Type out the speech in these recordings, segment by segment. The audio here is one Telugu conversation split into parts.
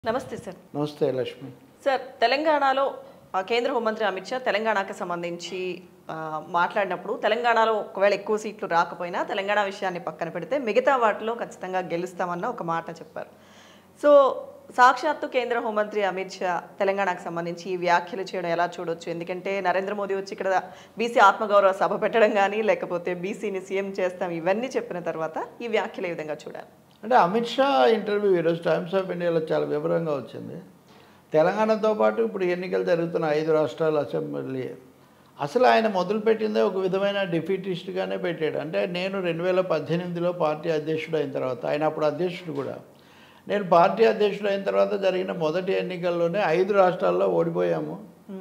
నమస్తే సార్ నమస్తే లక్ష్మి సార్ తెలంగాణలో ఆ, కేంద్ర హోంమంత్రి అమిత్ షా తెలంగాణకి సంబంధించి ఆ, మాట్లాడినప్పుడు తెలంగాణలో ఒకవేళ ఎక్కువ సీట్లు రాకపోయినా తెలంగాణ విషయాన్ని పక్కన పెడితే మిగతా వాటిలో ఖచ్చితంగా గెలుస్తామన్న ఒక మాట చెప్పారు సో సాక్షాత్తు కేంద్ర హోంమంత్రి అమిత్ షా తెలంగాణకు సంబంధించి ఈ వ్యాఖ్యలు చేయడం ఎలా చూడొచ్చు ఎందుకంటే నరేంద్ర మోదీ వచ్చి ఇక్కడ బీసీ ఆత్మగౌరవ సభ పెట్టడం కానీ లేకపోతే బీసీని సీఎం చేస్తాం ఇవన్నీ చెప్పిన తర్వాత ఈ వ్యాఖ్యలు ఏ విధంగా చూడాలి అంటే అమిత్ షా ఇంటర్వ్యూ ఈరోజు టైమ్స్ ఆఫ్ ఇండియాలో చాలా వివరంగా వచ్చింది తెలంగాణతో పాటు ఇప్పుడు ఎన్నికలు జరుగుతున్న ఐదు రాష్ట్రాల అసెంబ్లీ అసలు ఆయన మొదలుపెట్టిందే ఒక విధమైన డిఫీటిస్ట్గానే పెట్టాడు అంటే నేను రెండు వేల పద్దెనిమిదిలో పార్టీ అధ్యక్షుడు అయిన తర్వాత ఆయన అప్పుడు అధ్యక్షుడు కూడా నేను పార్టీ అధ్యక్షుడు అయిన తర్వాత జరిగిన మొదటి ఎన్నికల్లోనే ఐదు రాష్ట్రాల్లో ఓడిపోయాము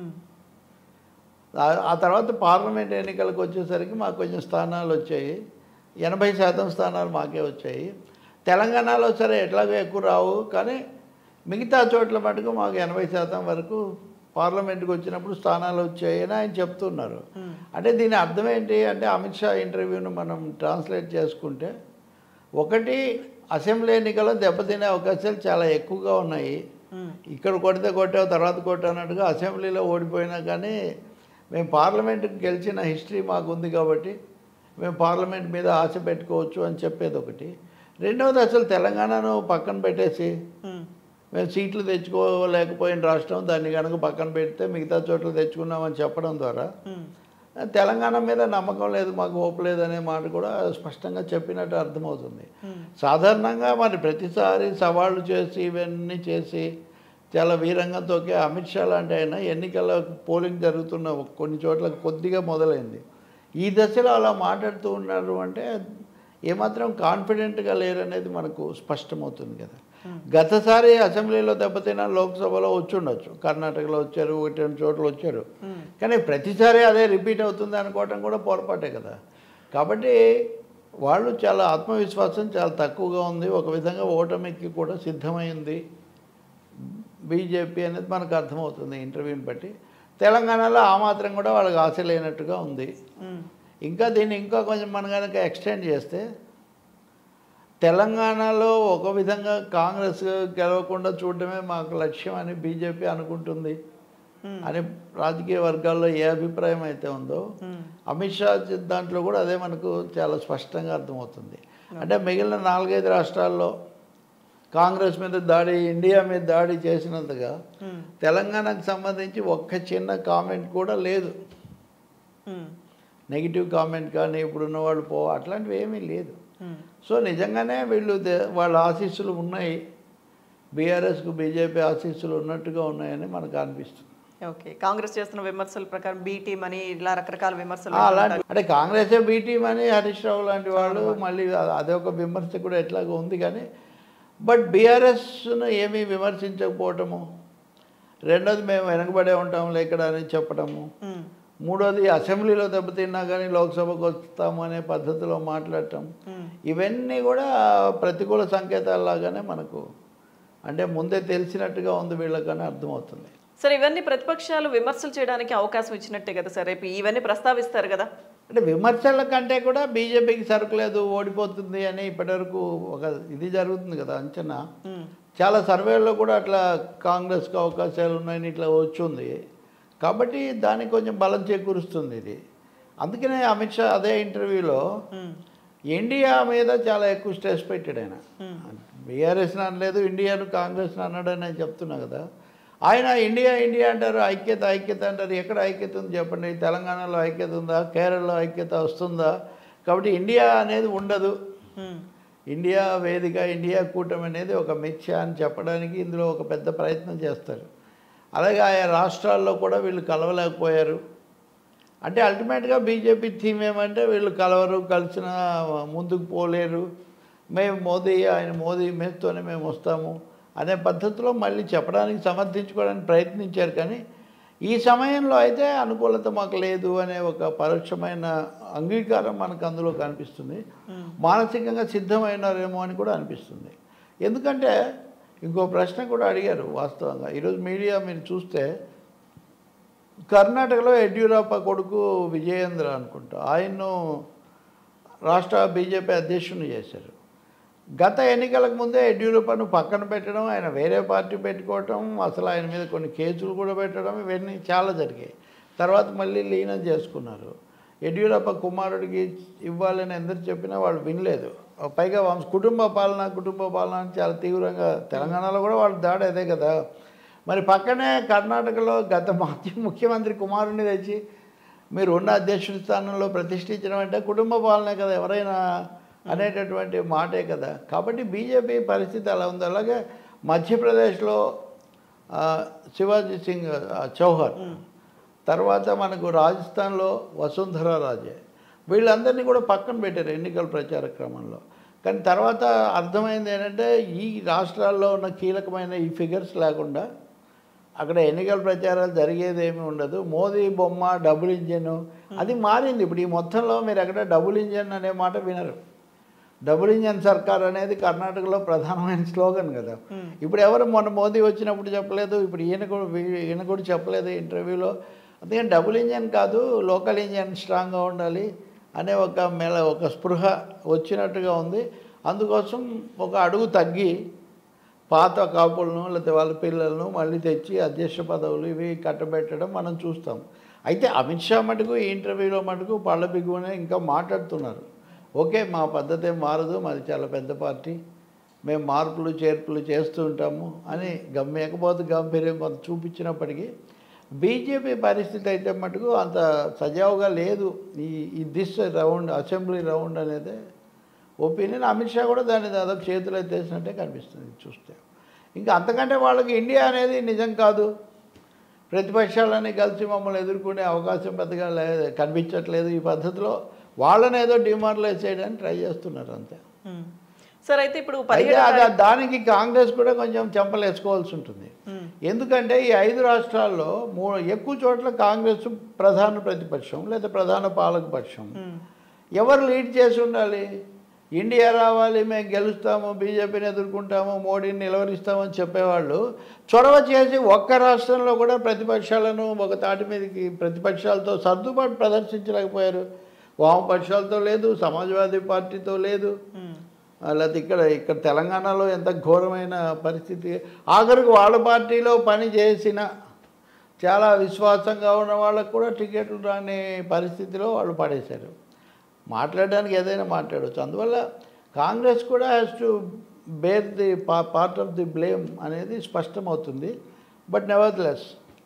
ఆ- ఆ తర్వాత పార్లమెంట్ ఎన్నికలకు వచ్చేసరికి మాకు కొంచెం స్థానాలు వచ్చాయి ఎనభై శాతం స్థానాలు మాకే వచ్చాయి తెలంగాణలో సరే ఎట్లాగో ఎక్కువ రావు కానీ మిగతా చోట్ల మటుకు మాకు ఎనభై శాతం వరకు పార్లమెంట్కి వచ్చినప్పుడు స్థానాలు వచ్చాయి అని ఆయన చెప్తున్నారు అంటే దీని అర్థం ఏంటి అంటే అమిత్ షా ఇంటర్వ్యూను మనం ట్రాన్స్లేట్ చేసుకుంటే ఒకటి అసెంబ్లీ ఎన్నికల్లో దెబ్బతినే అవకాశాలు చాలా ఎక్కువగా ఉన్నాయి ఇక్కడ కొడితే కొట్టావు తర్వాత కొట్టావు అన్నట్టుగా అసెంబ్లీలో ఓడిపోయినా కానీ మేము పార్లమెంట్కి గెలిచిన హిస్టరీ మాకు ఉంది కాబట్టి మేము పార్లమెంట్ మీద ఆశ పెట్టుకోవచ్చు అని చెప్పేది ఒకటి రెండవది అసలు తెలంగాణను పక్కన పెట్టేసి మేము సీట్లు తెచ్చుకోలేకపోయిన రాష్ట్రం దాన్ని కనుక పక్కన పెడితే మిగతా చోట్ల తెచ్చుకున్నామని చెప్పడం ద్వారా తెలంగాణ మీద నమ్మకం లేదు మాకు హోప్ లేదు అనే మాట కూడా స్పష్టంగా చెప్పినట్టు అర్థమవుతుంది సాధారణంగా మరి ప్రతిసారి సవాళ్ళు చేసి ఇవన్నీ చేసి చాలా వీరంగా తోకే అమిత్ షా లాంటి ఆయన ఎన్నికల పోలింగ్ జరుగుతున్న కొన్ని చోట్ల కొద్దిగా మొదలైంది ఈ దశలో అలా మాట్లాడుతూ ఉన్నారు అంటే ఏమాత్రం కాన్ఫిడెంట్గా లేరనేది మనకు స్పష్టమవుతుంది కదా గతసారి అసెంబ్లీలో దెబ్బతిన లోక్సభలో వచ్చి ఉండొచ్చు కర్ణాటకలో వచ్చారు ఒకటి రెండు చోట్ల వచ్చారు కానీ ప్రతిసారి అదే రిపీట్ అవుతుంది అనుకోవటం కూడా పొరపాటే కదా కాబట్టి వాళ్ళు చాలా ఆత్మవిశ్వాసం చాలా తక్కువగా ఉంది ఒక విధంగా ఓటమికి కూడా సిద్ధమైంది బీజేపీ అనేది మనకు అర్థమవుతుంది ఇంటర్వ్యూని బట్టి తెలంగాణలో ఆ మాత్రం కూడా వాళ్ళకి ఆశ లేనట్టుగా ఉంది ఇంకా దీన్ని ఇంకా కొంచెం మనం కనుక ఎక్స్టెండ్ చేస్తే తెలంగాణలో ఒక విధంగా కాంగ్రెస్ గెలవకుండా చూడడమే మాకు లక్ష్యం అని బీజేపీ అనుకుంటుంది అని రాజకీయ వర్గాల్లో ఏ అభిప్రాయం అయితే ఉందో అమిత్ షా దాంట్లో కూడా అదే మనకు చాలా స్పష్టంగా అర్థమవుతుంది అంటే మిగిలిన నాలుగైదు రాష్ట్రాల్లో కాంగ్రెస్ మీద దాడి ఇండియా మీద దాడి చేసినంతగా తెలంగాణకు సంబంధించి ఒక్క చిన్న కామెంట్ కూడా లేదు నెగిటివ్ కామెంట్ కానీ ఇప్పుడున్న వాళ్ళు పో అట్లాంటివి ఏమీ లేదు సో నిజంగానే వీళ్ళు దే- వాళ్ళ ఆశీస్సులు ఉన్నాయి బీఆర్ఎస్కు బీజేపీ ఆశీస్సులు ఉన్నట్టుగా ఉన్నాయని మనకు అనిపిస్తుంది ఓకే కాంగ్రెస్ చేస్తున్న విమర్శల ప్రకారం బీ టీం అని ఇలా రకరకాల విమర్శలు ఆ, అలాంటి అంటే కాంగ్రెసే బీ టీం అని హరీష్ రావు లాంటి వాళ్ళు మళ్ళీ అ- అదొక విమర్శ కూడా ఎట్లాగో ఉంది కానీ బట్ బీఆర్ఎస్ను ఏమీ విమర్శించకపోవటము రెండోది మేము వెనకబడే ఉంటాము ఇక్కడ అని చెప్పడము ఉమ్, మూడోది అసెంబ్లీలో దెబ్బతిన్నా కానీ లోక్సభకు వస్తాము అనే పద్ధతిలో మాట్లాడటం ఉమ్, ఇవన్నీ కూడా ప్రతికూల సంకేతాల్లాగానే మనకు అంటే ముందే తెలిసినట్టుగా ఉంది వీళ్ళకని అర్థమవుతుంది సరే ఇవన్నీ ప్రతిపక్షాలు విమర్శలు చేయడానికి అవకాశం ఇచ్చినట్టే కదా సార్ రేపు ఇవన్నీ ప్రస్తావిస్తారు కదా అంటే విమర్శల కంటే కూడా బీజేపీకి సరుకులేదు ఓడిపోతుంది అని ఇప్పటివరకు ఒక ఇది జరుగుతుంది కదా అంచనా ఉమ్, చాలా సర్వేల్లో కూడా అట్లా కాంగ్రెస్కి అవకాశాలు ఉన్నాయని ఇట్లా వచ్చింది కాబట్టి దానికి కొంచెం బలం చేకూరుస్తుంది ఇది అందుకనే అమిత్ షా అదే ఇంటర్వ్యూలో ఉమ్, ఇండియా మీద చాలా ఎక్కువ స్ట్రెస్ పెట్టాడు ఆయన ఉమ్, బీఆర్ఎస్ని అనలేదు ఇండియాను కాంగ్రెస్ని అన్నాడని నేను చెప్తున్నా కదా ఆయన ఇండియా ఇండియా అంటారు ఐక్యత ఐక్యత అంటారు ఎక్కడ ఐక్యత ఉంది చెప్పండి తెలంగాణలో ఐక్యత ఉందా కేరళలో ఐక్యత వస్తుందా కాబట్టి ఇండియా అనేది ఉండదు ఉమ్, ఇండియా వేదిక ఇండియా కూటమి అనేది ఒక మిథ్య అని చెప్పడానికి ఇందులో ఒక పెద్ద ప్రయత్నం చేస్తారు అలాగే ఆయా రాష్ట్రాల్లో కూడా వీళ్ళు కలవలేకపోయారు అంటే అల్టిమేట్గా బీజేపీ థీమ్ ఏమంటే వీళ్ళు కలవరు కలిసిన ముందుకు పోలేరు మేము మోదీ ఆయన మోదీ మేస్తోనే మేము వస్తాము అనే పద్ధతిలో మళ్ళీ చెప్పడానికి సమర్థించుకోవడానికి ప్రయత్నించారు కానీ ఈ సమయంలో అయితే అనుకూలత మాకు లేదు అనే ఒక పరోక్షమైన అంగీకారం మనకు అందులో కనిపిస్తుంది మానసికంగా సిద్ధమైనారేమో అని కూడా అనిపిస్తుంది ఎందుకంటే ఇంకో ప్రశ్న కూడా అడిగారు వాస్తవంగా ఈరోజు మీడియా మీరు చూస్తే కర్ణాటకలో యడ్యూరప్ప కొడుకు విజయేంద్ర అనుకుంటా ఆయన్ను రాష్ట్ర బీజేపీ అధ్యక్షుని చేశారు గత ఎన్నికలకు ముందే యడ్యూరప్పను పక్కన పెట్టడం ఆయన వేరే పార్టీ పెట్టుకోవటం అసలు ఆయన మీద కొన్ని కేసులు కూడా పెట్టడం ఇవన్నీ చాలా జరిగాయి తర్వాత మళ్ళీ లీనం చేసుకున్నారు యడ్యూరప్ప కుమారుడికి ఇవ్వాలని ఎందరు చెప్పినా వాళ్ళు వినలేదు పైగా వంశ కుటుంబ పాలన కుటుంబ పాలన అని చాలా తీవ్రంగా తెలంగాణలో కూడా వాళ్ళ దాడి అదే కదా మరి పక్కనే కర్ణాటకలో గత మాజీ ముఖ్యమంత్రి కుమారుడిని తెచ్చి మీరు ఉన్న అధ్యక్షుడి స్థానంలో ప్రతిష్ఠించడం అంటే కుటుంబ పాలనే కదా ఎవరైనా అనేటటువంటి మాటే కదా కాబట్టి బీజేపీ పరిస్థితి అలా ఉంది అలాగే మధ్యప్రదేశ్లో ఆ, శివాజీ సింగ్ ఆ, చౌహాన్ తర్వాత మనకు రాజస్థాన్లో వసుంధర రాజే వీళ్ళందరినీ కూడా పక్కన పెట్టారు ఎన్నికల ప్రచార క్రమంలో కానీ తర్వాత అర్థమైంది ఏంటంటే ఈ రాష్ట్రాల్లో ఉన్న కీలకమైన ఈ ఫిగర్స్ లేకుండా అక్కడ ఎన్నికల ప్రచారాలు జరిగేది ఏమీ ఉండదు మోదీ బొమ్మ డబుల్ ఇంజన్ అది మారింది ఇప్పుడు ఈ మొత్తంలో మీరు ఎక్కడ డబుల్ ఇంజన్ అనే మాట వినరు డబుల్ ఇంజన్ సర్కార్ అనేది కర్ణాటకలో ప్రధానమైన స్లోగన్ కదా ఇప్పుడు ఎవరు మొన్న మోదీ వచ్చినప్పుడు చెప్పలేదు ఇప్పుడు ఈయన కూడా వీ- ఈయన కూడా చెప్పలేదు ఇంటర్వ్యూలో అందుకని డబుల్ ఇంజన్ కాదు లోకల్ ఇంజన్ స్ట్రాంగ్గా ఉండాలి అనే ఒక మెల ఒక స్పృహ వచ్చినట్టుగా ఉంది అందుకోసం ఒక అడుగు తగ్గి పాత కాపులను లేకపోతే వాళ్ళ పిల్లలను మళ్ళీ తెచ్చి అధ్యక్ష పదవులు ఇవి కట్టబెట్టడం మనం చూస్తాం అయితే అమిత్ షా మటుకు ఈ ఇంటర్వ్యూలో మటుకు పళ్ళ బిగువనే ఇంకా మాట్లాడుతున్నారు ఓకే మా పద్ధతి ఏం మారదు మాది చాలా పెద్ద పార్టీ మేము మార్పులు చేర్పులు చేస్తూ ఉంటాము అని గమ్మేకపోతే గంభీర్యం కొంత చూపించినప్పటికీ బీజేపీ పరిస్థితి అయితే మటుకు అంత సజావుగా లేదు ఈ ఈ దిస్ రౌండ్ అసెంబ్లీ రౌండ్ అనేది ఒపీనియన్ అమిత్ షా కూడా దాన్ని దాదాపు చేతులు ఎత్తేసినట్టే కనిపిస్తుంది చూస్తే ఇంకా అంతకంటే వాళ్ళకి ఇండియా అనేది నిజం కాదు ప్రతిపక్షాలని కలిసి మమ్మల్ని ఎదుర్కొనే అవకాశం పెద్దగా లేదు కనిపించట్లేదు ఈ పద్ధతిలో వాళ్ళని ఏదో డిమారలైజ్ చేయడానికి ట్రై చేస్తున్నారు అంతే ఉమ్. సార్ అయితే ఇప్పుడు అయితే పదిహేడు అది- దానికి కాంగ్రెస్ కూడా కొంచెం చెంపలేసుకోవాల్సి ఉంటుంది ఉమ్. ఎందుకంటే ఈ ఐదు రాష్ట్రాల్లో మూ ఎక్కువ చోట్ల కాంగ్రెస్ ప్రధాన ప్రతిపక్షం లేదా ప్రధాన పాలక పక్షం ఉమ్. ఎవరు లీడ్ చేసి ఉండాలి ఇండియా రావాలి మేము గెలుస్తాము బీజేపీని ఎదుర్కొంటాము మోడీని నిలవరిస్తామని చెప్పేవాళ్ళు చొరవ చేసి ఒక్క రాష్ట్రంలో కూడా ప్రతిపక్షాలను ఒక తాటి మీదకి ప్రతిపక్షాలతో సర్దుబాటు ప్రదర్శించలేకపోయారు వామపక్షాలతో లేదు సమాజ్వాదీ పార్టీతో లేదు ఉమ్. ఆ, లేకపోతే ఇక్కడ ఇక్కడ తెలంగాణలో ఎంత ఘోరమైన పరిస్థితి ఆఖరికి వాళ్ళ పార్టీలో పని చేసిన చాలా విశ్వాసంగా ఉన్న వాళ్ళకు కూడా టికెట్లు రాని పరిస్థితిలో వాళ్ళు పడేశారు మాట్లాడడానికి ఏదైనా మాట్లాడవచ్చు అందువల్ల కాంగ్రెస్ కూడా has to bear the part of the blame అనేది స్పష్టమవుతుంది బట్ నెవర్లెస్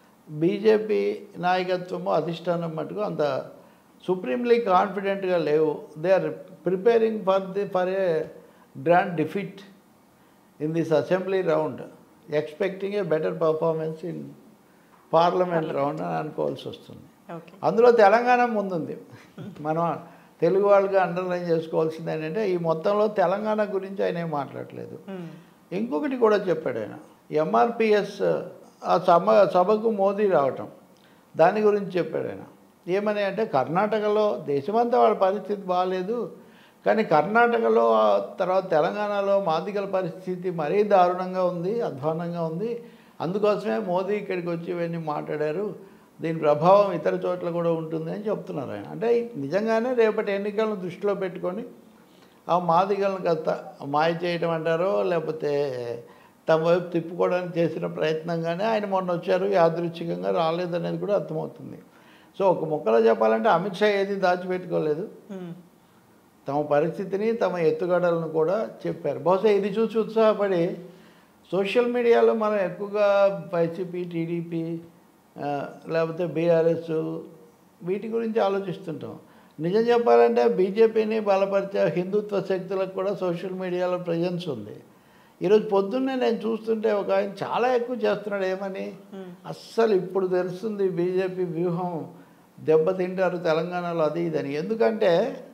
బీజేపీ నాయకత్వము అధిష్టానం మటుకు అంత సుప్రీంలీ కాన్ఫిడెంట్గా లేవు they are preparing for the for a grand defeat in this assembly round expecting a better performance in parliament round అని అనుకోవాల్సి వస్తుంది ఓకే అందులో తెలంగాణ ముందుంది మనం తెలుగు వాళ్ళగా అండర్లైన్ చేసుకోవాల్సింది ఏంటంటే ఈ మొత్తంలో తెలంగాణ గురించి ఆయన ఏం మాట్లాడలేదు ఉమ్. ఇంకొకటి కూడా చెప్పాడు ఆయన ఎంఆర్పిఎస్ ఆ సభ సభకు మోదీ రావటం దాని గురించి చెప్పాడు ఆయన ఏమని అంటే కర్ణాటకలో దేశమంతా వాళ్ళ పరిస్థితి బాగాలేదు కానీ కర్ణాటకలో ఆ తర్వాత తెలంగాణలో మాదిగల పరిస్థితి మరీ దారుణంగా ఉంది అధ్వానంగా ఉంది అందుకోసమే మోదీ ఇక్కడికి వచ్చి ఇవన్నీ మాట్లాడారు దీని ప్రభావం ఇతర చోట్ల కూడా ఉంటుంది అని చెప్తున్నారు ఆయన అంటే నిజంగానే రేపటి ఎన్నికలను దృష్టిలో పెట్టుకొని ఆ మాదిగలను కాస్త మాయ చేయడం అంటారో లేకపోతే తమ వైపు తిప్పుకోవడానికి చేసిన ప్రయత్నంగానే ఆయన మొన్న వచ్చారు యాదృచ్ఛికంగా రాలేదనేది కూడా అర్థమవుతుంది సో ఒక ముక్కలో చెప్పాలంటే అమిత్ షా ఏది దాచిపెట్టుకోలేదు ఉమ్. తమ పరిస్థితిని తమ ఎత్తుగడలను కూడా చెప్పారు బహుశా ఇది చూసి ఉత్సాహపడి సోషల్ మీడియాలో మనం ఎక్కువగా వైసీపీ టీడీపీ ఆ, లేకపోతే బీఆర్ఎస్ వీటి గురించి ఆలోచిస్తుంటాం నిజం చెప్పాలంటే బీజేపీని బలపరిచే హిందుత్వ శక్తులకు కూడా సోషల్ మీడియాలో ప్రజెన్స్ ఉంది ఈరోజు పొద్దున్నే నేను చూస్తుంటే ఒక ఆయన చాలా ఎక్కువ చేస్తున్నాడు ఏమని అస్సలు ఇప్పుడు తెలుస్తుంది బీజేపీ వ్యూహం దెబ్బతింటారు తెలంగాణలో అది ఇదని ఎందుకంటే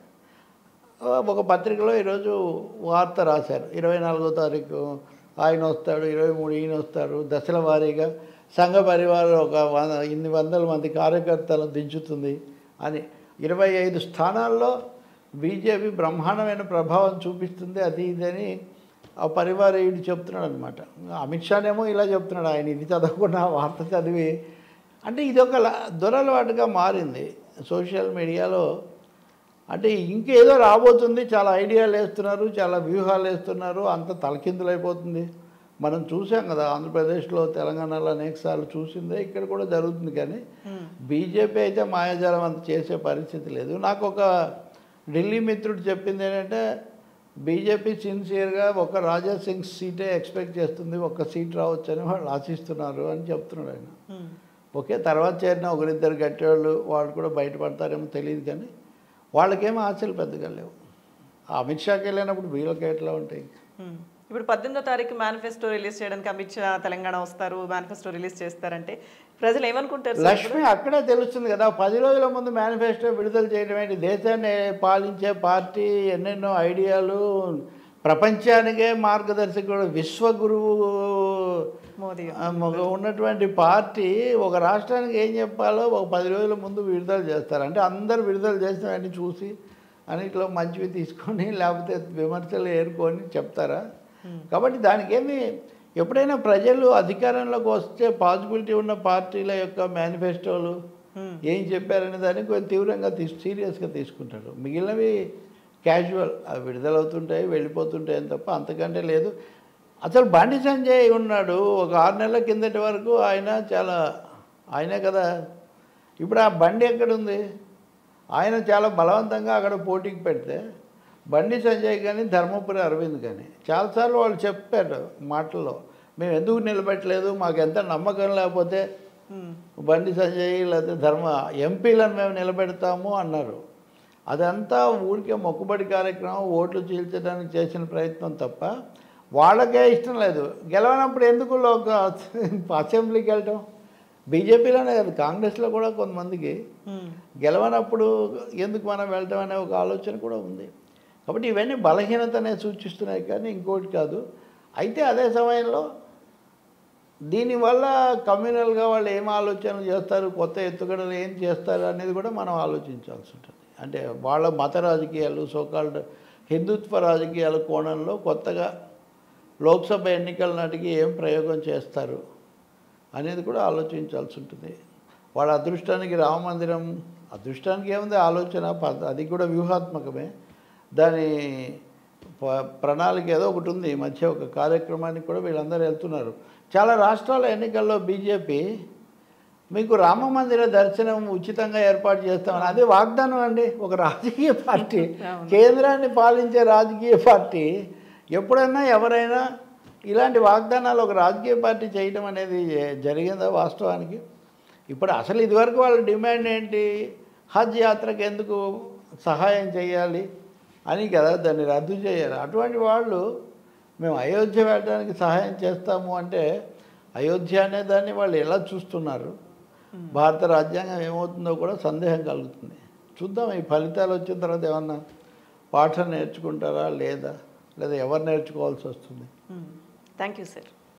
ఆ, ఒక పత్రికలో ఈరోజు వార్త రాశారు ఇరవై నాలుగో తారీఖు ఆయన వస్తాడు ఇరవై మూడు ఈయన వస్తారు దశల వారీగా సంఘ పరివారం ఒక వంద ఇన్ని వందల మంది కార్యకర్తలను దించుతుంది అని ఇరవై ఐదు స్థానాల్లో బీజేపీ బ్రహ్మాండమైన ప్రభావం చూపిస్తుంది అది ఇదని ఆ పరివారీయుడు చెప్తున్నాడు అనమాట అమిత్ షానేమో ఇలా చెప్తున్నాడు ఆయన ఇది చదవకుండా ఆ వార్త చదివి అంటే ఇది ఒక ల- దురలవాటుగా మారింది సోషల్ మీడియాలో అంటే ఇంకేదో రాబోతుంది చాలా ఐడియాలు వేస్తున్నారు చాలా వ్యూహాలు వేస్తున్నారు అంత తలకిందులైపోతుంది మనం చూసాం కదా ఆంధ్రప్రదేశ్లో తెలంగాణలో అనేకసార్లు చూసిందే ఇక్కడ కూడా జరుగుతుంది కానీ బీజేపీ అయితే మాయాజాలం అంత చేసే పరిస్థితి లేదు నాకు ఒక ఢిల్లీ మిత్రుడు చెప్పింది ఏంటంటే బీజేపీ సిన్సియర్గా ఒక రాజా సింగ్ సీటే ఎక్స్పెక్ట్ చేస్తుంది ఒక్క సీట్ రావచ్చని వాళ్ళు ఆశిస్తున్నారు అని చెప్తున్నాడు ఆయన ఓకే తర్వాత చేరిన ఒకరిద్దరు గట్టేవాళ్ళు వాళ్ళు కూడా బయటపడతారేమో తెలియదు కానీ వాళ్ళకేమో ఆశలు పెద్దగా లేవు ఆ అమిత్ షాకి వెళ్ళినప్పుడు వీళ్ళకి ఎట్లా ఉంటాయి ఉమ్. ఇప్పుడు పద్దెనిమిదో తారీఖు మేనిఫెస్టో రిలీజ్ చేయడానికి అమిత్ షా తెలంగాణ వస్తారు మేనిఫెస్టో రిలీజ్ చేస్తారంటే ప్రజలు ఏమనుకుంటారు సార్ లక్ష్మి అక్కడే తెలుస్తుంది కదా పది రోజుల ముందు మేనిఫెస్టో విడుదల చేయడం ఏంటి దేశాన్ని పాలించే పార్టీ ఎన్నెన్నో ఐడియాలు ప్రపంచానికే మార్గదర్శకుడు విశ్వగురువు మోదీ ఆ, మొగ- ఉన్నటువంటి పార్టీ ఒక రాష్ట్రానికి ఏం చెప్పాలో ఒక పది రోజుల ముందు విడుదల చేస్తారు అంటే అందరు విడుదల చేసినవన్నీ చూసి అన్నిట్లో మంచివి తీసుకొని లేకపోతే విమర్శలు ఏరుకొని చెప్తారా కాబట్టి దానికి ఏమి ఎప్పుడైనా ప్రజలు అధికారంలోకి వస్తే పాసిబిలిటీ ఉన్న పార్టీల యొక్క మేనిఫెస్టోలు ఉమ్. ఏం చెప్పారనే దాన్ని కొంచెం తీవ్రంగా తీసు సీరియస్గా తీసుకుంటారు మిగిలినవి క్యాజువల్ అవి విడుదలవుతుంటాయి వెళ్ళిపోతుంటాయి అని తప్ప అంతకంటే లేదు అసలు బండి సంజయ్ ఉన్నాడు ఒక ఆరు నెలల కిందటి వరకు ఆయన చాలా ఆయనే కదా ఇప్పుడు ఆ బండి ఎక్కడుంది ఆయన చాలా బలవంతంగా అక్కడ పోటీకి పెడితే బండి సంజయ్ కానీ ధర్మపురి అరవింద్ కానీ చాలాసార్లు వాళ్ళు చెప్పారు మాటల్లో మేము ఎందుకు నిలబెట్టలేదు మాకు ఎంత నమ్మకం లేకపోతే ఉమ్. బండి సంజయ్ లేకపోతే ధర్మ ఎంపీలను మేము నిలబెడతాము అన్నారు అదంతా ఊరికే మొక్కుబడి కార్యక్రమం ఓట్లు చీల్చడానికి చేసిన ప్రయత్నం తప్ప వాళ్ళకే ఇష్టం లేదు గెలవనప్పుడు ఎందుకు లోక అసెంబ్లీకి వెళ్ళటం బీజేపీలోనే కాదు కాంగ్రెస్లో కూడా కొంతమందికి ఉమ్. గెలవనప్పుడు ఎందుకు మనం వెళ్ళటం అనే ఒక ఆలోచన కూడా ఉంది కాబట్టి ఇవన్నీ బలహీనతనే సూచిస్తున్నాయి కానీ ఇంకోటి కాదు అయితే అదే సమయంలో దీనివల్ల కమ్యూనల్గా వాళ్ళు ఏం ఆలోచనలు చేస్తారు కొత్త ఎత్తుగడలు ఏం చేస్తారు అనేది కూడా మనం ఆలోచించాల్సి ఉంటుంది అంటే వాళ్ళ మత రాజకీయాలు సోకాల్డ్ హిందుత్వ రాజకీయాల కోణంలో కొత్తగా లోక్సభ ఎన్నికల నాటికి ఏం ప్రయోగం చేస్తారు అనేది కూడా ఆలోచించాల్సి ఉంటుంది వాళ్ళ అదృష్టానికి రామ మందిరం అదృష్టానికి ఏముంది ఆలోచన ప- అది కూడా వ్యూహాత్మకమే దాని ప- ప్రణాళిక ఏదో ఒకటి ఉంది ఈ మధ్య ఒక కార్యక్రమానికి కూడా వీళ్ళందరూ వెళ్తున్నారు చాలా రాష్ట్రాల ఎన్నికల్లో బీజేపీ మీకు రామ మందిర దర్శనం ఉచితంగా ఏర్పాటు చేస్తామని అదే వాగ్దానం అండి ఒక రాజకీయ పార్టీ అవును. కేంద్రాన్ని పాలించే రాజకీయ పార్టీ ఎప్పుడైనా ఎవరైనా ఇలాంటి వాగ్దానాలు ఒక రాజకీయ పార్టీ చేయడం అనేది జరిగిందా వాస్తవానికి ఇప్పుడు అసలు ఇదివరకు వాళ్ళ డిమాండ్ ఏంటి హజ్ యాత్రకు ఎందుకు సహాయం చేయాలి అని కదా దాన్ని రద్దు చేయాలి అటువంటి వాళ్ళు మేము అయోధ్య వెళ్ళడానికి సహాయం చేస్తాము అంటే అయోధ్య అనే దాన్ని వాళ్ళు ఎలా చూస్తున్నారు భారత రాజ్యాంగం ఏమవుతుందో కూడా సందేహం కలుగుతుంది చూద్దాం ఈ ఫలితాలు వచ్చిన తర్వాత ఏమన్నా పాఠం నేర్చుకుంటారా లేదా లేదా ఎవరు నేర్చుకోవాల్సి వస్తుంది థ్యాంక్ యూ సార్